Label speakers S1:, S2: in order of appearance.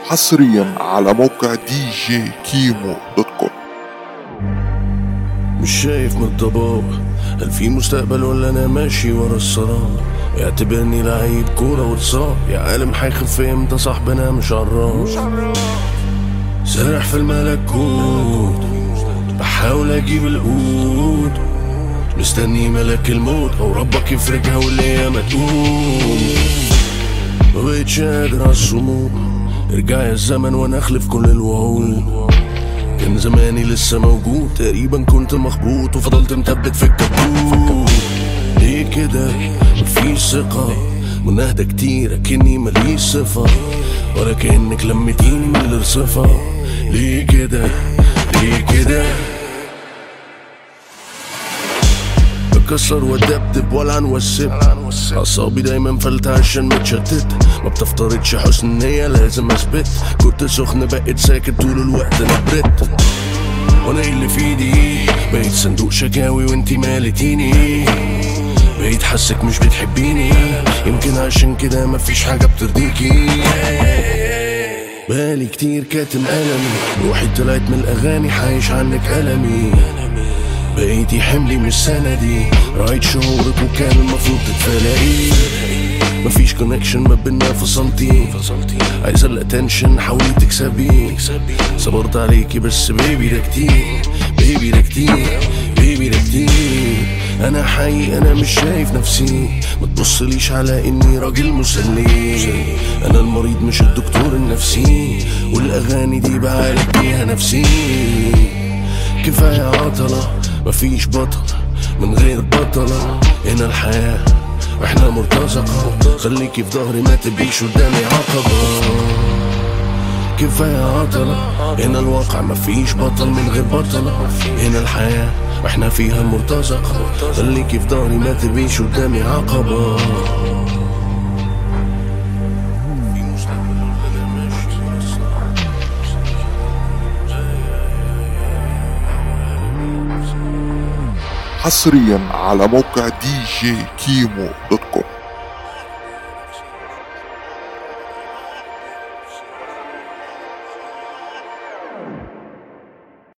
S1: حصريا على موقع دي جي كيمو دوت كوم
S2: مش شايف من الضباب هل في مستقبل ولا انا ماشي ورا السراب اعتبرني لعيب كورة واتصاب يا عالم هيخف امتى صاحبنا مش عراف سارح في الملكوت بحاول اجيب القوت مستني ملك الموت او ربك يفرجها واللي ما تقوم مبقتش قادر على الصمود ارجع يا الزمن وانا اخلف كل الوعود كان زماني لسه موجود تقريبا كنت مخبوط وفضلت مثبت في الكبوت ليه كده مفيش ثقة مناهدة كتير اكني ماليش صفة ولا كأنك لمتيني من الرصفة ليه كده ليه كده بكسر وادبدب ولا نوسب اعصابي دايما فلتة عشان متشتت ما بتفترضش حسن النية لازم اثبت كنت سخن بقيت ساكت طول الوقت انا بريت وانا إيه اللي في ايدي بقيت صندوق شكاوي وانتي مالتيني بقيت حاسك مش بتحبيني يمكن عشان كده مفيش حاجة بترضيكي بالي كتير كاتم ألمي روحي طلعت من الأغاني حايش عنك ألمي بقيتي حملي مش سندي رايت شهورك وكان المفروض تتفلقي مفيش كونكشن ما بينا فصلتي عايزة الاتنشن حاولي تكسبي صبرت عليكي بس بيبي ده كتير بيبي ده كتير بيبي ده كتير انا حقيقي انا مش شايف نفسي ما تبصليش على اني راجل مسلي انا المريض مش الدكتور النفسي والاغاني دي بعالج بيها نفسي كفاية عطلة مفيش بطل من غير بطلة هنا الحياة واحنا مرتزقة خليكي في ظهري ما تبقيش قدامي عقبة كفاية عطلة هنا الواقع مفيش بطل من غير بطلة هنا الحياة واحنا فيها مرتزقة خليكي في ظهري ما تبقيش قدامي عقبة
S1: حصريا على موقع دي جي كيمو دوت كوم